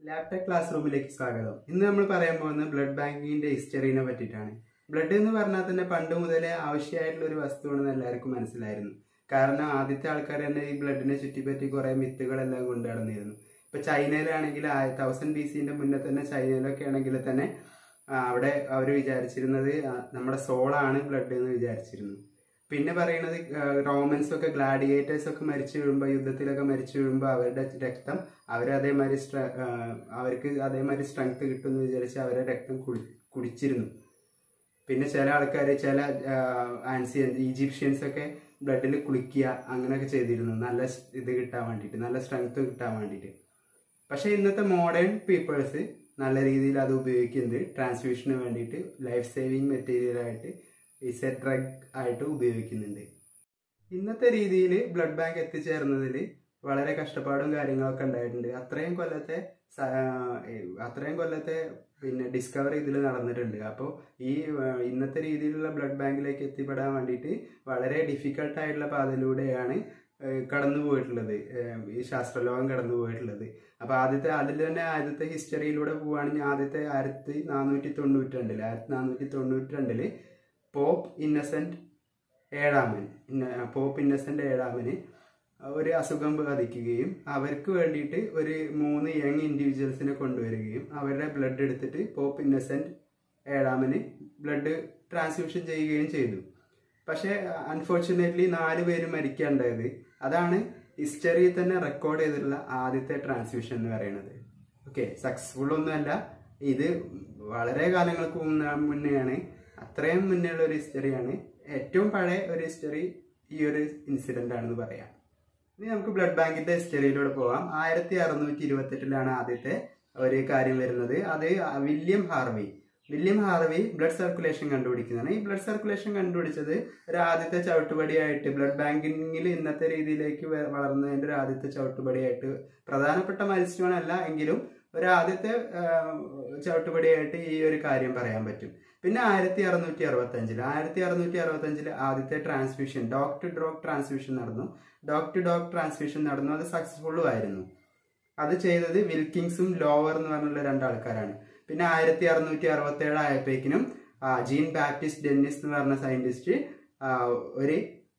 laptop class റൂമിലേക്ക് സ്വാഗതം ഇന്ന് നമ്മൾ പറയാൻ പോകുന്നത് ബ്ലഡ് ബാങ്കിങ്ങിന്റെ ഹിസ്റ്ററിനെ പറ്റിയിട്ടാണ് ബ്ലഡ് എന്ന് പറഞ്ഞാൽ തന്നെ പണ്ട് മുതലേ ആവശ്യമായിട്ടുള്ള ഒരു വസ്തുവാണെന്ന് എല്ലാവർക്കും മനസ്സിലായിരുന്നു കാരണം ആദ്യത്തെ ആൾക്കാർ തന്നെ ഈ ബ്ലഡിനെ ചുറ്റിപ്പറ്റി കുറെ മിത്തുകളെല്ലാം കൊണ്ടു നടന്നിരുന്നു ഇപ്പൊ ചൈനയിലാണെങ്കിൽ തൗസൻഡ് ബി സിന്റെ മുന്നേ തന്നെ ചൈനയിലൊക്കെ ആണെങ്കിൽ തന്നെ ആ, അവിടെ അവർ വിചാരിച്ചിരുന്നത് ആ, നമ്മുടെ സോളാണ് ബ്ലഡ് എന്ന് വിചാരിച്ചിരുന്നു പിന്നെ പറയുന്നത് റോമൻസ് ഒക്കെ ഗ്ലാഡിയേറ്റേഴ്സ് ഒക്കെ മരിച്ചു വീഴുമ്പോൾ യുദ്ധത്തിലൊക്കെ മരിച്ചു വീഴുമ്പോൾ അവരുടെ രക്തം അവരെ അതേമാതിരി സ്ട്ര- ആ, അവർക്ക് അതേമാതിരി സ്ട്രെങ്ത് കിട്ടുമെന്ന് വിചാരിച്ച് അവരെ രക്തം കുടി കുടിച്ചിരുന്നു പിന്നെ ചില ആൾക്കാർ ചില ആൻസിയൻ ഈജിപ്ഷ്യൻസ് ഒക്കെ ബ്ലഡിൽ കുളിക്കുക അങ്ങനെയൊക്കെ ചെയ്തിരുന്നു നല്ല സ് ഇത് കിട്ടാൻ വേണ്ടിയിട്ട് നല്ല സ്ട്രെങ്ത് കിട്ടാൻ വേണ്ടിയിട്ട് പക്ഷെ ഇന്നത്തെ മോഡേൺ പീപ്പിൾസ് നല്ല രീതിയിൽ അത് ഉപയോഗിക്കുന്നത് ട്രാൻസ്ഫ്യൂഷന് വേണ്ടിയിട്ട് ലൈഫ് സേവിങ് മെറ്റീരിയൽ ആയിട്ട് ഇസ് എ ഡ്രഗ് ആയിട്ട് ഉപയോഗിക്കുന്നുണ്ട് ഇന്നത്തെ രീതിയിൽ ബ്ലഡ് ബാങ്ക് എത്തിച്ചേർന്നതിൽ വളരെ കഷ്ടപ്പാടും കാര്യങ്ങളൊക്കെ ഉണ്ടായിട്ടുണ്ട് അത്രയും കൊല്ലത്തെ സ- ഏഹ് അത്രയും കൊല്ലത്തെ പിന്നെ ഡിസ്കവറി ഇതിൽ നടന്നിട്ടുണ്ട് അപ്പോൾ ഈ ഏഹ് ഇന്നത്തെ രീതിയിലുള്ള ബ്ലഡ് ബാങ്കിലേക്ക് എത്തിപ്പെടാൻ വേണ്ടിയിട്ട് വളരെ ഡിഫിക്കൽട്ട് ആയിട്ടുള്ള പാതയിലൂടെയാണ് ഏഹ് കടന്നു പോയിട്ടുള്ളത് ഏഹ് ഈ ശാസ്ത്രലോകം കടന്നു പോയിട്ടുള്ളത് അപ്പോൾ ആദ്യത്തെ അതിൽ തന്നെ ആദ്യത്തെ ഹിസ്റ്ററിയിലൂടെ പോവുകയാണെങ്കിൽ ആദ്യത്തെ ആയിരത്തി നാനൂറ്റി തൊണ്ണൂറ്റി രണ്ടില് ആയിരത്തി നാനൂറ്റി തൊണ്ണൂറ്റി രണ്ടില് പോപ്പ് ഇന്നസെന്റ് ഏഴാമൻ ഇന്ന- പോപ്പ് ഇന്നസെന്റ് ഏഴാമന് ഒരു അസുഖം ബാധിക്കുകയും അവർക്ക് വേണ്ടിയിട്ട് ഒരു മൂന്ന് യങ് ഇൻഡിവിജ്വൽസിനെ കൊണ്ടുവരികയും അവരുടെ ബ്ലഡ് എടുത്തിട്ട് പോപ്പ് ഇന്നസെന്റ് ഏഴാമന് ബ്ലഡ് ട്രാൻസ്ഫ്യൂഷൻ ചെയ്യുകയും ചെയ്തു പക്ഷേ അൺഫോർച്ചുനേറ്റ്ലി നാല് പേര് മരിക്കാണ്ടായത് അതാണ് ഹിസ്റ്ററിയിൽ തന്നെ റെക്കോർഡ് ചെയ്തിട്ടുള്ള ആദ്യത്തെ ട്രാൻസ്ഫ്യൂഷൻ എന്ന് പറയുന്നത് ഓക്കെ സക്സസ്ഫുൾ ഒന്നുമല്ല ഇത് വളരെ കാലങ്ങൾക്ക് മുന്ന- മുന്നെയാണ് അത്രയും മുന്നേ ഉള്ള ഒരു ഹിസ്റ്ററിയാണ് ഏറ്റവും പഴയ ഒരു ഹിസ്റ്ററി ഈ ഒരു ഇൻസിഡന്റ് ആണെന്ന് പറയാം ഇനി നമുക്ക് ബ്ലഡ് ബാങ്കിന്റെ ഹിസ്റ്ററിയിലൂടെ പോവാം ആയിരത്തി അറുന്നൂറ്റി ഇരുപത്തെട്ടിലാണ് ആദ്യത്തെ ഒരു കാര്യം വരുന്നത് അത് William Harvey William Harvey blood circulation കണ്ടുപിടിക്കുന്നതാണ് ഈ ബ്ലഡ് സർക്കുലേഷൻ കണ്ടുപിടിച്ചത് ഒരു ആദ്യത്തെ ചവിട്ടുപടിയായിട്ട് ബ്ലഡ് ബാങ്കിങ്ങിൽ ഇന്നത്തെ രീതിയിലേക്ക് വ- വളർന്നതിന്റെ ഒരു ആദ്യത്തെ ചവിട്ടുപടിയായിട്ട് പ്രധാനപ്പെട്ട മത്സ്യമാണ് അല്ല എങ്കിലും ഒരു ആദ്യത്തെ ആ, ചവിട്ടുപടിയായിട്ട് ഈ ഒരു കാര്യം പറയാൻ പറ്റും പിന്നെ ആയിരത്തി അറുന്നൂറ്റി അറുപത്തി അഞ്ചില് ആയിരത്തി അറുന്നൂറ്റി അറുപത്തി അഞ്ചില് ആദ്യത്തെ transfusion dog to dog transfusion നടന്നു ഡോക് ടു ഡോക് ട്രാൻസ്ഫ്യൂഷൻ നടന്നു അത് സക്സസ്ഫുള്ളും ആയിരുന്നു അത് ചെയ്തത് വിൽക്കിങ്സും ലോവർ എന്ന് പറഞ്ഞുള്ള രണ്ടാൾക്കാരാണ് പിന്നെ ആയിരത്തി അറുന്നൂറ്റി അറുപത്തി ഏഴ് ആയപ്പോഴേക്കിനും ജീൻ ബാപ്റ്റിസ്റ്റ് ഡെന്നിസ് എന്ന് പറഞ്ഞ സയന്റിസ്റ്റ് ഒരു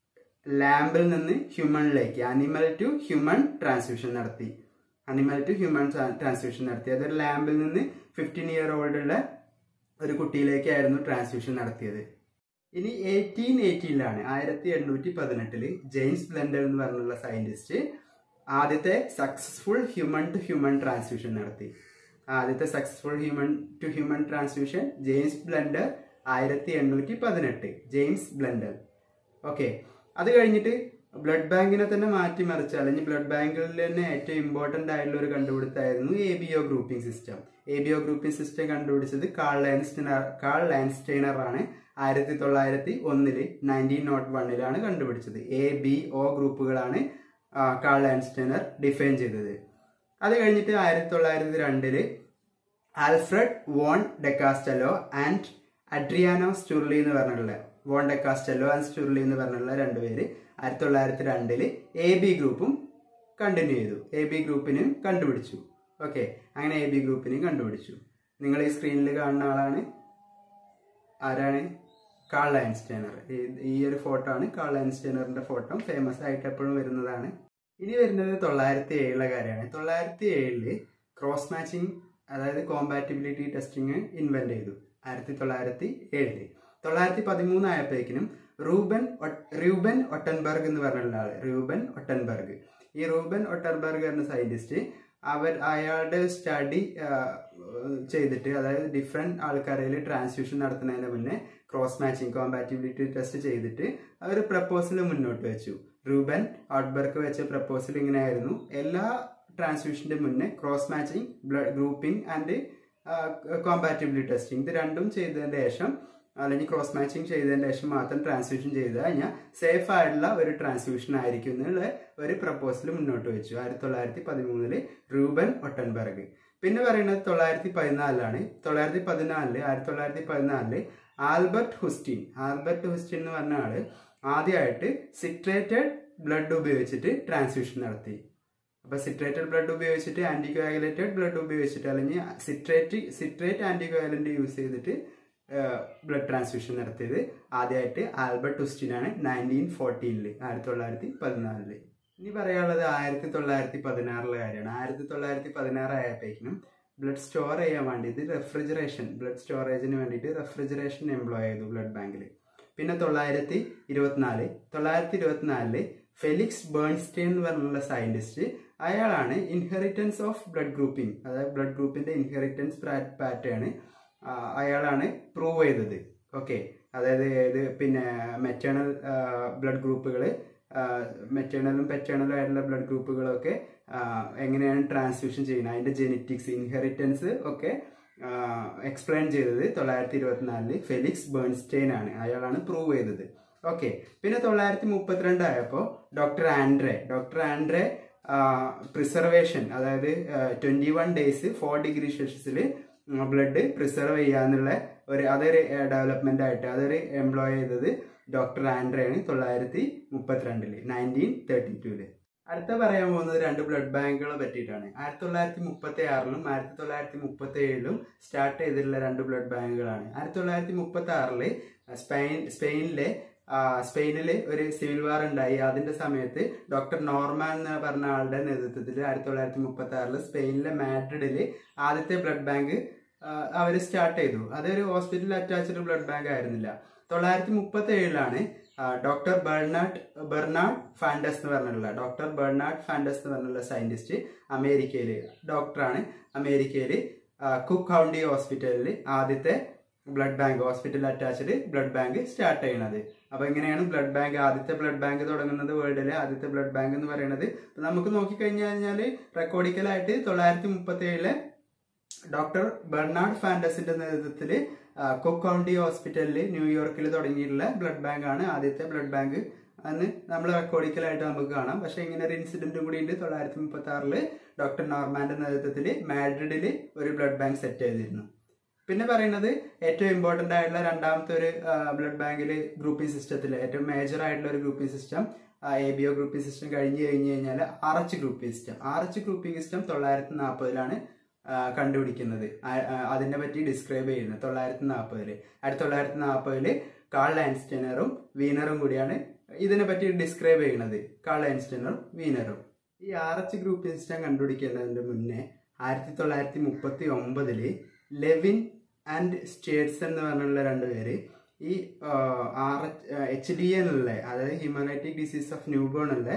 ലാമ്പിൽ നിന്ന് ഹ്യൂമണിലേക്ക് അനിമൽ ടു ഹ്യൂമൺ ട്രാൻസ്ഫ്യൂഷൻ നടത്തി അനിമൽ ടു ഹ്യൂമൺ ട്രാൻസ്ഫ്യൂഷൻ നടത്തി അതൊരു ലാമ്പിൽ നിന്ന് ഫിഫ്റ്റീൻ ഇയർ ഓൾഡ് ഉള്ള ഒരു കുട്ടിയിലേക്കായിരുന്നു ട്രാൻസ്ഫ്യൂഷൻ നടത്തിയത് ഇനി എയ്റ്റീൻ എയ്റ്റീനിലാണ് ആയിരത്തി എണ്ണൂറ്റി പതിനെട്ടില് ജെയിംസ് ബ്ലണ്ടർ എന്ന് പറഞ്ഞുള്ള സയന്റിസ്റ്റ് ആദ്യത്തെ successful human to human transfusion നടത്തി ആദ്യത്തെ successful human to human transfusion James Blundell ആയിരത്തി എണ്ണൂറ്റി പതിനെട്ട് ജെയിംസ് ബ്ലണ്ടർ ഓക്കെ അത് കഴിഞ്ഞിട്ട് ബ്ലഡ് ബാങ്കിനെ തന്നെ മാറ്റിമറിച്ച അല്ലെങ്കിൽ ബ്ലഡ് ബാങ്കിൽ തന്നെ ഏറ്റവും ഇമ്പോർട്ടന്റ് ആയിട്ടുള്ള ഒരു കണ്ടുപിടുത്തമായിരുന്നു A B O grouping system A B O grouping system കണ്ടുപിടിച്ചത് കാൾ ലാൻസ്റ്റൈനർ കാൾ ലാൻസ്റ്റൈനർ ആണ് ആയിരത്തി തൊള്ളായിരത്തി ഒന്നില് നയൻറ്റീൻ നോട്ട് വണ്ണിലാണ് കണ്ടുപിടിച്ചത് എ ബി ഒ ഗ്രൂപ്പുകളാണ് ആ, കാൾ ലാൻസ്റ്റൈനർ ഡിഫൈൻ ചെയ്തത് അത് കഴിഞ്ഞിട്ട് ആയിരത്തി തൊള്ളായിരത്തി രണ്ടില് Alfred von Decastello and Adriano Sturli എന്ന് പറഞ്ഞിട്ടുള്ള വോൺ ഡെക്കാസ്റ്റലോ ആൻഡ് സ്റ്റുർലി എന്ന് പറഞ്ഞിട്ടുള്ള രണ്ടുപേര് ആയിരത്തി തൊള്ളായിരത്തി രണ്ടില് എ ബി ഗ്രൂപ്പും കണ്ടിന്യൂ ചെയ്തു എ ബി ഗ്രൂപ്പിനും കണ്ടുപിടിച്ചു ഓക്കെ അങ്ങനെ എ ബി ഗ്രൂപ്പിനെയും കണ്ടുപിടിച്ചു നിങ്ങൾ ഈ സ്ക്രീനിൽ കാണുന്ന ആളാണ് ആരാണ് കാൾ ഐൻസ്റ്റൈനർ ഈ- ഈ ഒരു ഫോട്ടോ ആണ് കാൾ ഐൻസ്റ്റൈനറിന്റെ ഫോട്ടോ ഫേമസ് ആയിട്ട് എപ്പോഴും വരുന്നതാണ് ഇനി വരുന്നത് തൊള്ളായിരത്തി ഏഴിലെ കാര്യമാണ് തൊള്ളായിരത്തി ഏഴില് ക്രോസ് മാച്ചിങ് അതായത് കോമ്പാറ്റിബിലിറ്റി ടെസ്റ്റിംഗ് ഇൻവെന്റ് ചെയ്തു ആയിരത്തി തൊള്ളായിരത്തി ഏഴില് തൊള്ളായിരത്തി പതിമൂന്ന് ആയപ്പോഴേക്കിനും റൂബൻ ഒ- റൂബൻ ഒട്ടൻബർഗ് എന്ന് പറഞ്ഞുള്ള ആള് റൂബൻ ഒട്ടൻബർഗ് ഈ റൂബൻ ഒട്ടൻബർഗ് എന്ന സയന്റിസ്റ്റ് അവർ അയാളുടെ സ്റ്റഡി ചെയ്തിട്ട് അതായത് ഡിഫറെന്റ് ആൾക്കാരിൽ ട്രാൻസ്ഫ്യൂഷൻ നടത്തുന്നതിന് മുന്നേ ക്രോസ് മാച്ചിങ് കോമ്പാറ്റിബിലിറ്റി ടെസ്റ്റ് ചെയ്തിട്ട് അവർ പ്രപ്പോസൽ മുന്നോട്ട് വെച്ചു റൂബൻ ഔട്ട്ബർഗ് വെച്ച പ്രപ്പോസൽ ഇങ്ങനെയായിരുന്നു എല്ലാ ട്രാൻസ്ഫ്യൂഷന്റെ മുന്നേ cross matching blood grouping and compatibility testing ഇത് രണ്ടും ചെയ്തതിന് ശേഷം അല്ലെങ്കിൽ ക്രോസ് മാച്ചിങ് ചെയ്തതിന് ശേഷം മാത്രം ട്രാൻസ്ഫ്യൂഷൻ ചെയ്ത് കഴിഞ്ഞാൽ സേഫ് ആയിട്ടുള്ള ഒരു ട്രാൻസ്ഫ്യൂഷൻ ആയിരിക്കും എന്നുള്ള ഒരു പ്രപ്പോസൽ മുന്നോട്ട് വെച്ചു ആയിരത്തി തൊള്ളായിരത്തി പതിമൂന്നില് റൂബൻ ഒട്ടൻബർഗ് പിന്നെ പറയുന്നത് തൊള്ളായിരത്തി പതിനാലിലാണ് തൊള്ളായിരത്തി പതിനാലില് ആയിരത്തി തൊള്ളായിരത്തി പതിനാലില് ആൽബർട്ട് ഹുസ്റ്റീൻ ആൽബർട്ട് ഹുസ്റ്റീൻ എന്ന് പറഞ്ഞ ആള് ആദ്യമായിട്ട് സിട്രേറ്റഡ് ബ്ലഡ് ഉപയോഗിച്ചിട്ട് ട്രാൻസ്ഫ്യൂഷൻ നടത്തി അപ്പോൾ സിട്രേറ്റഡ് ബ്ലഡ് ഉപയോഗിച്ചിട്ട് ആൻറ്റികോയാഗുലേറ്റഡ് ബ്ലഡ് ഉപയോഗിച്ചിട്ട് അല്ലെങ്കിൽ സിട്രേറ്റ് സിട്രേറ്റ് ആൻറ്റികോയാലൻ്റ് യൂസ് ചെയ്തിട്ട് ബ്ലഡ് ട്രാൻസ്ഫ്യൂഷൻ നടത്തിയത് ആദ്യമായിട്ട് ആൽബർട്ട് ടുസ്റ്റിനാണ് നയൻറ്റീൻ ഫോർട്ടീനിൽ ആയിരത്തി തൊള്ളായിരത്തി പതിനാലില് ഇനി പറയാനുള്ളത് ആയിരത്തി തൊള്ളായിരത്തി പതിനാറിലെ കാര്യമാണ് ആയിരത്തി തൊള്ളായിരത്തി പതിനാറ് ആയപ്പോഴേക്കും ബ്ലഡ് സ്റ്റോർ ചെയ്യാൻ വേണ്ടിയിട്ട് റെഫ്രിജറേഷൻ ബ്ലഡ് സ്റ്റോറേജിന് വേണ്ടിയിട്ട് റെഫ്രിജറേഷൻ എംപ്ലോയ് ചെയ്തു ബ്ലഡ് ബാങ്കിൽ പിന്നെ തൊള്ളായിരത്തി ഇരുപത്തിനാല് തൊള്ളായിരത്തി ഇരുപത്തിനാലില് ഫെലിക്സ് ബേൺസ്റ്റൈൻ എന്ന് പറഞ്ഞുള്ള സയന്റിസ്റ്റ് അയാളാണ് ഇൻഹെറിറ്റൻസ് ഓഫ് ബ്ലഡ് ഗ്രൂപ്പിംഗ് അതായത് ബ്ലഡ് ഗ്രൂപ്പിന്റെ ഇൻഹെറിറ്റൻസ് പാറ്റേൺ അയാളാണ് പ്രൂവ് ചെയ്തത് ഓക്കെ അതായത് ഇത് പിന്നെ മെറ്റേണൽ ബ്ലഡ് ഗ്രൂപ്പുകൾ മെറ്റേണലും പെറ്റേണലും ആയിട്ടുള്ള ബ്ലഡ് ഗ്രൂപ്പുകളൊക്കെ എങ്ങനെയാണ് ട്രാൻസ്ഫ്യൂഷൻ ചെയ്യുന്നത് അതിന്റെ ജെനറ്റിക്സ് ഇൻഹെറിറ്റൻസ് ഒക്കെ എക്സ്പ്ലെയിൻ ചെയ്തത് തൊള്ളായിരത്തി ഇരുപത്തിനാലില് ഫെലിക്സ് ബേൺസ്റ്റൈൻ ആണ് അയാളാണ് പ്രൂവ് ചെയ്തത് ഓക്കെ പിന്നെ തൊള്ളായിരത്തി മുപ്പത്തിരണ്ട് ആയപ്പോൾ doctor Andre doctor Andre preservation അതായത് twenty one days four degree സെൽഷ്യസിൽ ബ്ലഡ് പ്രിസർവ് ചെയ്യാന്നുള്ള ഒരു അതൊരു ഡെവലപ്മെന്റ് ആയിട്ട് അതൊരു എംപ്ലോയ് ചെയ്തത് ഡോക്ടർ ആൻഡ്രയാണ് തൊള്ളായിരത്തി മുപ്പത്തിരണ്ടില് നയൻറ്റീൻ തേർട്ടി ടൂല് അടുത്ത പറയാൻ പോകുന്നത് രണ്ട് ബ്ലഡ് ബാങ്കുകളെ പറ്റിയിട്ടാണ് ആയിരത്തി തൊള്ളായിരത്തി മുപ്പത്തി ആറിലും ആയിരത്തി തൊള്ളായിരത്തി മുപ്പത്തി ഏഴിലും സ്റ്റാർട്ട് ചെയ്തിട്ടുള്ള രണ്ട് ബ്ലഡ് ബാങ്കുകളാണ് ആയിരത്തി തൊള്ളായിരത്തി മുപ്പത്തി ആറില് സ്പെയിൻ സ്പെയിനിലെ സ്പെയിനിൽ ഒരു സിവിൽ വാർ ഉണ്ടായി അതിന്റെ സമയത്ത് ഡോക്ടർ നോർമാൻ എന്ന് പറഞ്ഞ ആളുടെ നേതൃത്വത്തിൽ ആയിരത്തി തൊള്ളായിരത്തി മുപ്പത്തി ആറില് സ്പെയിനിലെ മാഡ്രിഡിൽ ആദ്യത്തെ ബ്ലഡ് ബാങ്ക് അവർ സ്റ്റാർട്ട് ചെയ്തു അതൊരു ഹോസ്പിറ്റലിൽ അറ്റാച്ച്ഡ് ബ്ലഡ് ബാങ്ക് ആയിരുന്നില്ല തൊള്ളായിരത്തി മുപ്പത്തി ഏഴിലാണ് ഡോക്ടർ ബെർണാഡ് ബെർണാഡ് ഫാൻഡസ് എന്ന് പറഞ്ഞിട്ടുള്ള ഡോക്ടർ ബെർണാഡ് ഫാൻഡസ് എന്ന് പറഞ്ഞിട്ടുള്ള സയന്റിസ്റ്റ് അമേരിക്കയിൽ ഡോക്ടറാണ് അമേരിക്കയിൽ കുക്ക് കൗണ്ടി ഹോസ്പിറ്റലിൽ ആദ്യത്തെ blood bank hospital attached blood bank start ചെയ്യണത് അപ്പൊ ഇങ്ങനെയാണ് ബ്ലഡ് ബാങ്ക് ആദ്യത്തെ ബ്ലഡ് ബാങ്ക് തുടങ്ങുന്നത് വേൾഡിലെ ആദ്യത്തെ ബ്ലഡ് ബാങ്ക് എന്ന് പറയുന്നത് നമുക്ക് നോക്കിക്കഴിഞ്ഞു കഴിഞ്ഞാൽ റെക്കോർഡിക്കലായിട്ട് തൊള്ളായിരത്തി മുപ്പത്തി ഏഴിലെ ഡോക്ടർ ബെർണാഡ് ഫാൻഡസിന്റെ നേതൃത്വത്തിൽ കുക്ക് കൗണ്ടി ഹോസ്പിറ്റലിൽ ന്യൂയോർക്കിൽ തുടങ്ങിയിട്ടുള്ള ബ്ലഡ് ബാങ്ക് ആണ് ആദ്യത്തെ ബ്ലഡ് ബാങ്ക് അന്ന് നമ്മൾ റെക്കോർഡിക്കലായിട്ട് നമുക്ക് കാണാം പക്ഷെ ഇങ്ങനെ ഒരു ഇൻസിഡന്റും കൂടി ഉണ്ട് തൊള്ളായിരത്തി മുപ്പത്തി ആറില് ഡോക്ടർ നോർമാന്റെ നേതൃത്വത്തിൽ മാഡ്രിഡിൽ ഒരു ബ്ലഡ് ബാങ്ക് സെറ്റ് ചെയ്തിരുന്നു പിന്നെ പറയുന്നത് ഏറ്റവും ഇമ്പോർട്ടന്റ് ആയിട്ടുള്ള രണ്ടാമത്തെ ഒരു ബ്ലഡ് ബാങ്കിൽ ഗ്രൂപ്പിംഗ് സിസ്റ്റത്തിൽ ഏറ്റവും മേജർ ആയിട്ടുള്ള ഒരു grouping system A B O grouping system കഴിഞ്ഞ് കഴിഞ്ഞ് കഴിഞ്ഞാൽ R H grouping system R H grouping system തൊള്ളായിരത്തി നാൽപ്പതിലാണ് കണ്ടുപിടിക്കുന്നത് അതിനെ പറ്റി ഡിസ്ക്രൈബ് ചെയ്യുന്നത് തൊള്ളായിരത്തി നാൽപ്പതില് ആയിരത്തി തൊള്ളായിരത്തി നാൽപ്പതില് കാൾ ലാൻസ്റ്റനറും വീനറും കൂടിയാണ് ഇതിനെ പറ്റി ഡിസ്ക്രൈബ് ചെയ്യുന്നത് കാൾ ലാൻസ്റ്റനറും വീനറും ഈ ആർ എച്ച് ഗ്രൂപ്പിംഗ് സിസ്റ്റം കണ്ടുപിടിക്കുന്നതിന് മുന്നേ ആയിരത്തി തൊള്ളായിരത്തി മുപ്പത്തി ഒമ്പതില് ലെവിൻ ആൻഡ് സ്റ്റേറ്റ്സൺ എന്ന് പറഞ്ഞുള്ള രണ്ടുപേര് ഈ ആർ എച്ച് ഡി എന്നുള്ള അതായത് ഹിമോലൈറ്റിക് ഡിസീസ് ഓഫ് ന്യൂബോൺ ഉള്ള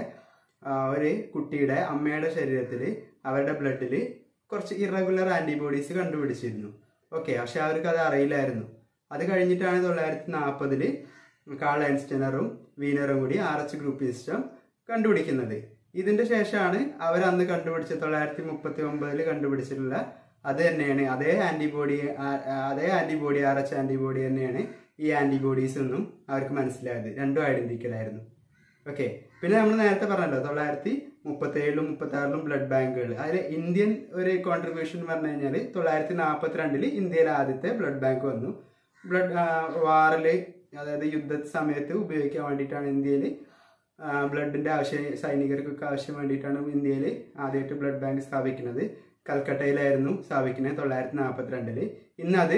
ഒരു കുട്ടിയുടെ അമ്മയുടെ ശരീരത്തിൽ അവരുടെ ബ്ലഡിൽ കുറച്ച് ഇറഗുലർ ആന്റിബോഡീസ് കണ്ടുപിടിച്ചിരുന്നു ഓക്കെ പക്ഷെ അവർക്ക് അത് അറിയില്ലായിരുന്നു അത് കഴിഞ്ഞിട്ടാണ് തൊള്ളായിരത്തി നാൽപ്പതില് കാൾ ആൻസ്റ്റനറും വീനറും കൂടി ആർ എച്ച് ഗ്രൂപ്പ് സിസ്റ്റം കണ്ടുപിടിക്കുന്നത് ഇതിന്റെ ശേഷമാണ് അവർ അന്ന് കണ്ടുപിടിച്ച തൊള്ളായിരത്തി മുപ്പത്തി ഒമ്പതിൽ കണ്ടുപിടിച്ചിട്ടുള്ള അത് തന്നെയാണ് അതേ ആന്റിബോഡി അതേ ആന്റിബോഡി ആർ എച്ച് ആന്റിബോഡി തന്നെയാണ് ഈ ആന്റിബോഡീസ് എന്നും അവർക്ക് മനസ്സിലായത് രണ്ടും ഐഡന്റിക്കൽ ആയിരുന്നു ഓക്കെ പിന്നെ നമ്മൾ നേരത്തെ പറഞ്ഞല്ലോ തൊള്ളായിരത്തി മുപ്പത്തി ഏഴിലും മുപ്പത്തി ആറിലും ബ്ലഡ് ബാങ്കുകൾ അതിൽ ഇന്ത്യൻ ഒരു കോൺട്രിബ്യൂഷൻ പറഞ്ഞു കഴിഞ്ഞാൽ തൊള്ളായിരത്തി നാൽപ്പത്തി രണ്ടില് ഇന്ത്യയിലെ ആദ്യത്തെ ബ്ലഡ് ബാങ്ക് വന്നു ബ്ലഡ് വാറില് അതായത് യുദ്ധ സമയത്ത് ഉപയോഗിക്കാൻ വേണ്ടിയിട്ടാണ് ഇന്ത്യയിൽ ബ്ലഡിന്റെ ആവശ്യം സൈനികർക്കൊക്കെ ആവശ്യം വേണ്ടിയിട്ടാണ് ഇന്ത്യയിൽ ആദ്യമായിട്ട് ബ്ലഡ് ബാങ്ക് സ്ഥാപിക്കുന്നത് കൽക്കട്ടയിലായിരുന്നു സ്ഥാപിക്കുന്നത് തൊള്ളായിരത്തി നാൽപ്പത്തിരണ്ടില് ഇന്ന് അത്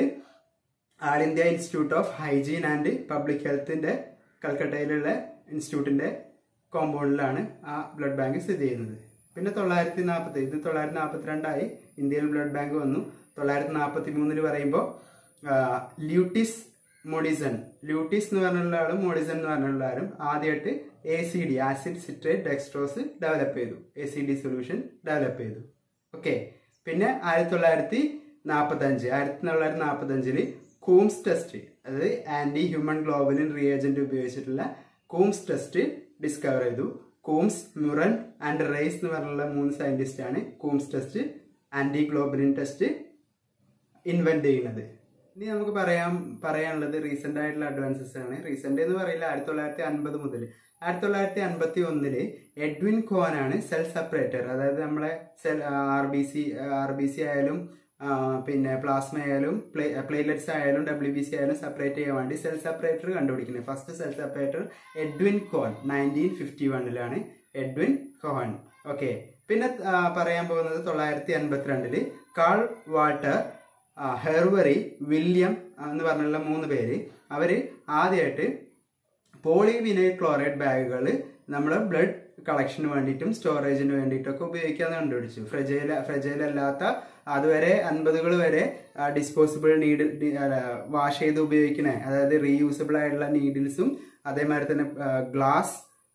all India institute of hygiene and public ഹെൽത്തിന്റെ കൽക്കട്ടയിലുള്ള ഇൻസ്റ്റിറ്റ്യൂട്ടിന്റെ കോമ്പൗണ്ടിലാണ് ആ ബ്ലഡ് ബാങ്ക് സ്ഥിതി ചെയ്യുന്നത് പിന്നെ തൊള്ളായിരത്തി നാൽപ്പത്തി ഇത് തൊള്ളായിരത്തി നാൽപ്പത്തിരണ്ടായി ഇന്ത്യയിൽ ബ്ലഡ് ബാങ്ക് വന്നു തൊള്ളായിരത്തി നാൽപ്പത്തി മൂന്നില് പറയുമ്പോൾ ല്യൂട്ടിസ് മോഡിസൺ ല്യൂട്ടിസ് എന്ന് പറഞ്ഞുള്ള ആളും മോഡിസൺ എന്ന് പറഞ്ഞുള്ള ആളും ആദ്യമായിട്ട് A C D acid citrate dextrose develop ചെയ്തു A C D solution develop ചെയ്തു ഓക്കെ പിന്നെ ആയിരത്തി തൊള്ളായിരത്തി നാൽപ്പത്തി അഞ്ച് ആയിരത്തി തൊള്ളായിരത്തി നാൽപ്പത്തി അഞ്ചില് കൂംസ് ടെസ്റ്റ് അതായത് ആന്റി ഹ്യൂമൻ ഗ്ലോബലിൻ റിയേജന്റ് ഉപയോഗിച്ചിട്ടുള്ള കൂംസ് ടെസ്റ്റ് ഡിസ്കവർ ചെയ്തു കൂംസ് മുറൻ ആൻഡ് റൈസ് എന്ന് പറഞ്ഞുള്ള മൂന്ന് സയന്റിസ്റ്റ് ആണ് Coombs test anti globulin test invent ചെയ്യുന്നത് ഇനി നമുക്ക് പറയാം പറയാനുള്ളത് റീസെന്റ് ആയിട്ടുള്ള അഡ്വാൻസസ് ആണ് റീസെന്റ് എന്ന് പറയില്ല ആയിരത്തി തൊള്ളായിരത്തി അൻപത് മുതൽ ആയിരത്തി തൊള്ളായിരത്തി അൻപത്തി ഒന്നില് എഡ്വിൻ കോൻ ആണ് സെൽ സെപ്പറേറ്റർ അതായത് നമ്മളെ cell R B C R B C ആയാലും പിന്നെ പ്ലാസ്മ ആയാലും പ്ലേറ്റ്ലെറ്റ്സ് ആയാലും ഡബ്ല്യു ബി സി ആയാലും സെപ്പറേറ്റ് ചെയ്യാൻ വേണ്ടി സെൽ സെപ്പറേറ്റർ കണ്ടുപിടിക്കുന്നത് first cell separator Edwin Cohn nineteen fifty വണ്ണിലാണ് എഡ്വിൻ കോൺ ഓക്കെ പിന്നെ ആ, പറയാൻ പോകുന്നത് തൊള്ളായിരത്തി അൻപത്തിരണ്ടില് കാൾ വാൾട്ടർ ആ, ഹെർവറി വില്യം എന്ന് പറഞ്ഞുള്ള മൂന്ന് പേര് അവര് ആദ്യമായിട്ട് പോളിവിനൈൽ ക്ലോറൈഡ് ബാഗുകൾ നമ്മൾ ബ്ലഡ് കളക്ഷന് വേണ്ടിയിട്ടും സ്റ്റോറേജിന് വേണ്ടിയിട്ടൊക്കെ ഉപയോഗിക്കാന്ന് കണ്ടുപിടിച്ചു ഫ്രജൈൽ ഫ്രജൈൽ അല്ലാത്ത അതുവരെ അൻപതുകൾ വരെ ഡിസ്പോസിബിൾ നീഡിൽ വാഷ് ചെയ്ത് ഉപയോഗിക്കണേ അതായത് റീയൂസബിൾ ആയിട്ടുള്ള നീഡിൽസും അതേമാതിരി തന്നെ ഗ്ലാസ്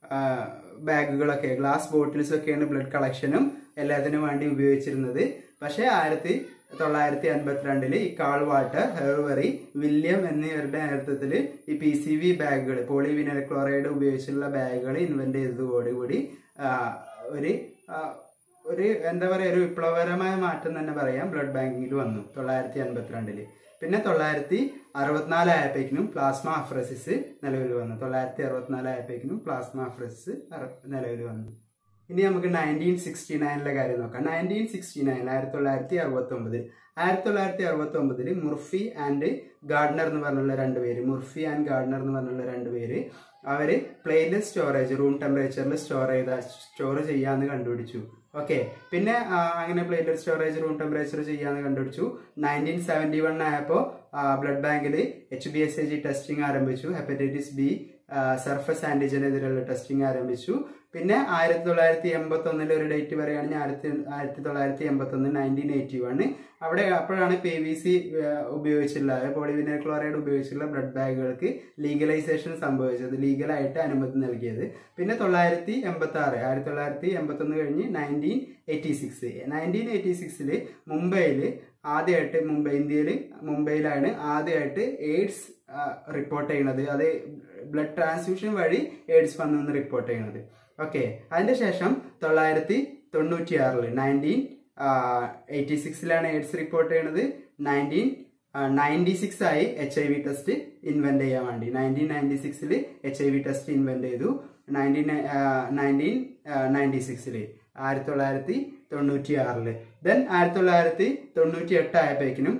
ബാഗുകളൊക്കെ ഗ്ലാസ് ബോട്ടിൽസ് ഒക്കെയാണ് ബ്ലഡ് കളക്ഷനും എല്ലാത്തിനും വേണ്ടി ഉപയോഗിച്ചിരുന്നത് പക്ഷേ ആയിരത്തി തൊള്ളായിരത്തി അൻപത്തിരണ്ടില് ഈ കാൾ വാട്ടർ ഹെർവറി വില്യം എന്നിവരുടെ നേതൃത്വത്തിൽ ഈ പി സി വി ബാഗുകൾ പോളിവിനൽ ക്ലോറൈഡ് ഉപയോഗിച്ചുള്ള ബാഗുകൾ ഇൻവെന്റ് ചെയ്തതോടുകൂടി ആ, ഒരു ആ, ഒരു എന്താ പറയുക ഒരു വിപ്ലവകരമായ മാറ്റം തന്നെ പറയാം ബ്ലഡ് ബാങ്കിങ്ങിൽ വന്നു തൊള്ളായിരത്തി അൻപത്തിരണ്ടില് പിന്നെ തൊള്ളായിരത്തി അറുപത്തിനാല് ആയപ്പോഴേക്കിനും പ്ലാസ്മ അഫ്രസിസ് നിലവിൽ വന്നു തൊള്ളായിരത്തി അറുപത്തിനാല് ആയപ്പോഴേക്കിനും പ്ലാസ്മ അഫ്രസിസ് നിലവിൽ വന്നു ഇനി നമുക്ക് നയൻറ്റീൻ സിക്സ്റ്റി നയനിലെ കാര്യം നോക്കാം നയൻറ്റീൻ സിക്സ്റ്റി നയൻ ആയിരത്തി തൊള്ളായിരത്തി അറുപത്തി ഒമ്പതിൽ ആയിരത്തി തൊള്ളായിരത്തി അറുപത്തി ഒമ്പതിൽ മുർഫി ആൻഡ് ഗാർഡനർ എന്ന് പറഞ്ഞുള്ള രണ്ട് പേര് മുർഫി ആൻഡ് ഗാർഡനർ എന്ന് പറഞ്ഞുള്ള രണ്ട് പേര് അവര് പ്ലേറ്റ്ലെസ് സ്റ്റോറേജ് റൂം ടെമ്പറേച്ചറിൽ സ്റ്റോർ ചെയ്ത സ്റ്റോർ ചെയ്യാന്ന് കണ്ടുപിടിച്ചു ഓക്കെ പിന്നെ ആ, അങ്ങനെ പ്ലേറ്റ്ലെറ്റ് സ്റ്റോറേജ് റൂം ടെമ്പറേച്ചർ ചെയ്യാന്ന് കണ്ടുപിടിച്ചു നയൻറ്റീൻ സെവൻറ്റി വൺ ആയപ്പോൾ ബ്ലഡ് ബാങ്കിൽ H B S A G testing ആരംഭിച്ചു ഹെപ്പറ്റൈറ്റിസ് ബി സർഫസ് ആന്റിജനെതിരെയുള്ള ടെസ്റ്റിംഗ് ആരംഭിച്ചു പിന്നെ ആയിരത്തി തൊള്ളായിരത്തി എൺപത്തി ഒന്നിലെ ഒരു ഡേറ്റ് പറയുകയാണെങ്കിൽ ആയിരത്തി ആയിരത്തി തൊള്ളായിരത്തി എൺപത്തി ഒന്ന് നയൻറ്റീൻ എയ്റ്റി വണ് അവിടെ അപ്പോഴാണ് പി വി സി ഉപയോഗിച്ചുള്ള പോളിവിനൽ ക്ലോറൈഡ് ഉപയോഗിച്ചുള്ള ബ്ലഡ് ബാഗുകൾക്ക് ലീഗലൈസേഷൻ സംഭവിച്ചത് ലീഗലായിട്ട് അനുമതി നൽകിയത് പിന്നെ തൊള്ളായിരത്തി എൺപത്തി ആറ് ആയിരത്തി തൊള്ളായിരത്തി എൺപത്തി ഒന്ന് കഴിഞ്ഞ് nineteen eighty six nineteen eighty സിക്സിൽ മുംബൈയിൽ ആദ്യമായിട്ട് മുംബൈ ഇന്ത്യയിൽ മുംബൈയിലാണ് ആദ്യമായിട്ട് എയ്ഡ്സ് റിപ്പോർട്ട് ചെയ്യുന്നത് അത് ബ്ലഡ് ട്രാൻസ്ഫ്യൂഷൻ വഴി എയ്ഡ്സ് വന്നെന്ന് റിപ്പോർട്ട് ചെയ്യുന്നത് ഓക്കെ അതിന്റെ ശേഷം തൊള്ളായിരത്തി തൊണ്ണൂറ്റി ആറിൽ നയൻറ്റീൻ എയ്റ്റി സിക്സിലാണ് എയ്ഡ്സ് റിപ്പോർട്ട് ചെയ്യണത് നയൻറ്റീൻ നയൻറ്റി സിക്സ് ആയി H I V test invent ചെയ്യാൻ വേണ്ടി നയൻറ്റീൻ നയൻറ്റി സിക്സിൽ H I V test invent ചെയ്തു നയൻറ്റീൻ നയൻറ്റീൻ നയൻറ്റി സിക്സിൽ ആയിരത്തി തൊള്ളായിരത്തി തൊണ്ണൂറ്റി ആറില് ദെൻ ആയിരത്തി തൊള്ളായിരത്തി തൊണ്ണൂറ്റി എട്ട് ആയപ്പോഴേക്കിനും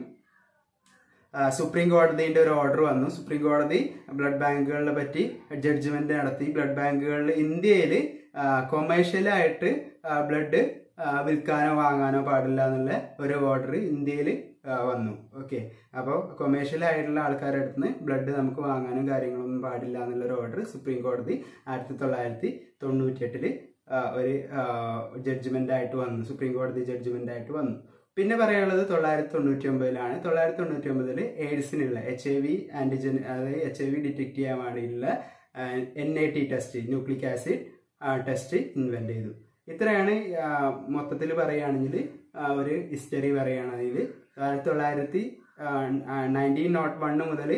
ആ, സുപ്രീം കോടതിന്റെ ഒരു ഓർഡർ വന്നു സുപ്രീം കോടതി ബ്ലഡ് ബാങ്കുകളെ പറ്റി ജഡ്ജ്മെന്റ് നടത്തി ബ്ലഡ് ബാങ്കുകളിൽ ഇന്ത്യയിൽ കൊമേഴ്ഷ്യലായിട്ട് ബ്ലഡ് വിൽക്കാനോ വാങ്ങാനോ പാടില്ല എന്നുള്ള ഒരു ഓർഡർ ഇന്ത്യയിൽ വന്നു ഓക്കെ അപ്പോൾ കൊമേഴ്ഷ്യൽ ആയിട്ടുള്ള ആൾക്കാരുടെ അടുത്ത് നിന്ന് ബ്ലഡ് നമുക്ക് വാങ്ങാനും കാര്യങ്ങളൊന്നും പാടില്ല എന്നുള്ള ഒരു ഓർഡർ സുപ്രീം കോടതി ആയിരത്തി തൊള്ളായിരത്തി തൊണ്ണൂറ്റി എട്ടില് ഒരു ജഡ്ജ്മെന്റ് ആയിട്ട് വന്നു സുപ്രീം കോടതി ജഡ്ജ്മെന്റ് ആയിട്ട് വന്നു പിന്നെ പറയാനുള്ളത് തൊള്ളായിരത്തി തൊണ്ണൂറ്റി ഒമ്പതിലാണ് തൊള്ളായിരത്തി തൊണ്ണൂറ്റി ഒമ്പതിൽ എയ്ഡ്സിനുള്ള എച്ച് ഐ വി ആന്റിജൻ അതായത് എച്ച് ഐ വി ഡിറ്റക്ട് ചെയ്യാൻ വേണ്ടിയുള്ള N I T test nucleic acid test invent ചെയ്തു ഇത്രയാണ് മൊത്തത്തിൽ പറയുകയാണെങ്കിൽ ഒരു ഹിസ്റ്ററി പറയുകയാണെങ്കിൽ ആയിരത്തി തൊള്ളായിരത്തി നയൻറ്റീൻ നോട്ട് വണ്ണ് മുതൽ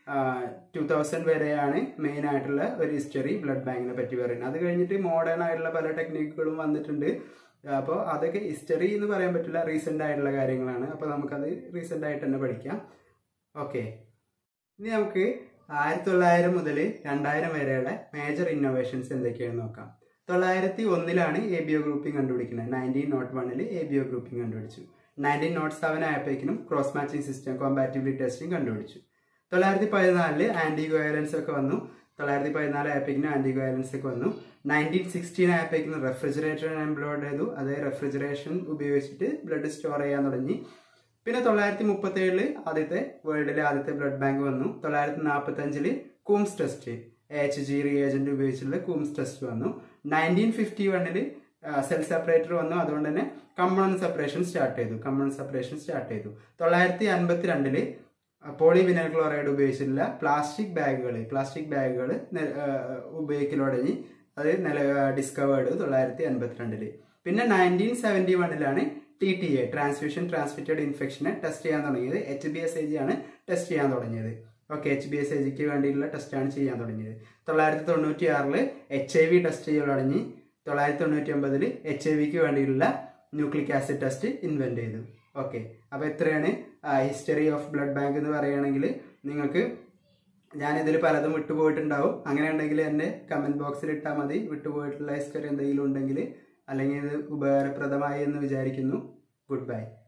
ടു തൗസൻഡ് വരെയാണ് മെയിൻ ആയിട്ടുള്ള ഒരു ഹിസ്റ്ററി ബ്ലഡ് ബാങ്കിനെ പറ്റി പറയുന്നത് അത് കഴിഞ്ഞിട്ട് മോഡേൺ ആയിട്ടുള്ള പല ടെക്നിക്കുകളും വന്നിട്ടുണ്ട് അപ്പോൾ അതൊക്കെ ഹിസ്റ്ററി എന്ന് പറയാൻ പറ്റില്ല റീസെൻ്റ് ആയിട്ടുള്ള കാര്യങ്ങളാണ് അപ്പോൾ നമുക്കത് റീസെൻ്റ് ആയിട്ട് തന്നെ പഠിക്കാം ഓക്കെ ഇനി നമുക്ക് ആയിരത്തി തൊള്ളായിരം മുതൽ രണ്ടായിരം വരെയുള്ള മേജർ ഇന്നോവേഷൻസ് എന്തൊക്കെയാണെന്ന് നോക്കാം തൊള്ളായിരത്തി ഒന്നിലാണ് എ ബി ഒ ഗ്രൂപ്പിംഗ് കണ്ടുപിടിക്കുന്നത് നയൻറ്റീൻ നോട്ട് വണ്ണിൽ എ ബി ഒ ഗ്രൂപ്പിംഗ് കണ്ടുപിടിച്ചു നയൻറ്റീൻ നോട്ട് സെവൻ ആയപ്പോഴേക്കും cross matching system compatibility testing കണ്ടുപിടിച്ചു തൊള്ളായിരത്തി പതിനാലില് ആന്റി വയലൻസ് ഒക്കെ വന്നു തൊള്ളായിരത്തി പതിനാല് ആയപ്പോഴേക്കും ആന്റി വയലൻസ് ഒക്കെ വന്നു നയൻറ്റീൻ സിക്സ്റ്റീൻ ആയപ്പോഴേക്കും റെഫ്രിജറേറ്റർ എംപ്ലോയ്ഡ് ചെയ്തു അത് റെഫ്രിജറേഷൻ ഉപയോഗിച്ചിട്ട് ബ്ലഡ് സ്റ്റോർ ചെയ്യാൻ തുടങ്ങി പിന്നെ തൊള്ളായിരത്തി മുപ്പത്തി ഏഴില് ആദ്യത്തെ വേൾഡിലെ ആദ്യത്തെ ബ്ലഡ് ബാങ്ക് വന്നു തൊള്ളായിരത്തി നാൽപ്പത്തി അഞ്ചില് Coombs test H G reagent ഉപയോഗിച്ചുള്ള കൂംസ് ടെസ്റ്റ് വന്നു നയൻറ്റീൻ ഫിഫ്റ്റി വണ്ണില് സെൽ സെപ്പറേറ്റർ വന്നു അതുകൊണ്ട് തന്നെ കമ്മൺ സെപ്പറേഷൻ സ്റ്റാർട്ട് ചെയ്തു കമ്മൺ സെപ്പറേഷൻ സ്റ്റാർട്ട് ചെയ്തു തൊള്ളായിരത്തി അൻപത്തി രണ്ടില് പോളിവിനൽ ക്ലോറൈഡ് ഉപയോഗിച്ചിട്ടുള്ള പ്ലാസ്റ്റിക് ബാഗുകൾ പ്ലാസ്റ്റിക് ബാഗുകൾ ഉപയോഗിക്കലോടങ്ങി അത് നില ഡിസ്കവേർഡ് തൊള്ളായിരത്തി അൻപത്തിരണ്ടില് പിന്നെ നയൻറ്റീൻ സെവൻറ്റി വണ്ണിലാണ് T T A transfusion transmitted ഇൻഫെക്ഷനെ ടെസ്റ്റ് ചെയ്യാൻ തുടങ്ങിയത് H B S A G ആണ് ടെസ്റ്റ് ചെയ്യാൻ തുടങ്ങിയത് okay H B S A ജിക്ക് വേണ്ടിയിട്ടുള്ള ടെസ്റ്റാണ് ചെയ്യാൻ തുടങ്ങിയത് തൊള്ളായിരത്തി തൊണ്ണൂറ്റി ആറില് എച്ച് ഐ വി ടെസ്റ്റ് ചെയ്ത് തുടങ്ങി തൊള്ളായിരത്തി തൊണ്ണൂറ്റി ഒമ്പതിൽ എച്ച് ഐ വിക്ക് വേണ്ടിയിട്ടുള്ള ന്യൂക്ലിക് ആസിഡ് ടെസ്റ്റ് ഇൻവെന്റ് ചെയ്തു ഓക്കെ അപ്പോൾ ഇത്രയാണ് ഹിസ്റ്ററി ഓഫ് ബ്ലഡ് ബാങ്ക് എന്ന് പറയുകയാണെങ്കിൽ നിങ്ങൾക്ക് ഞാനിതിൽ പലതും വിട്ടുപോയിട്ടുണ്ടാവും അങ്ങനെ ഉണ്ടെങ്കിൽ എന്നെ കമൻറ്റ് ബോക്സിൽ ഇട്ടാൽ മതി വിട്ടുപോയിട്ടുള്ള ഹിസ്റ്ററി എന്തെങ്കിലും ഉണ്ടെങ്കിൽ അല്ലെങ്കിൽ ഇത് ഉപകാരപ്രദമായി എന്ന് വിചാരിക്കുന്നു ഗുഡ് ബൈ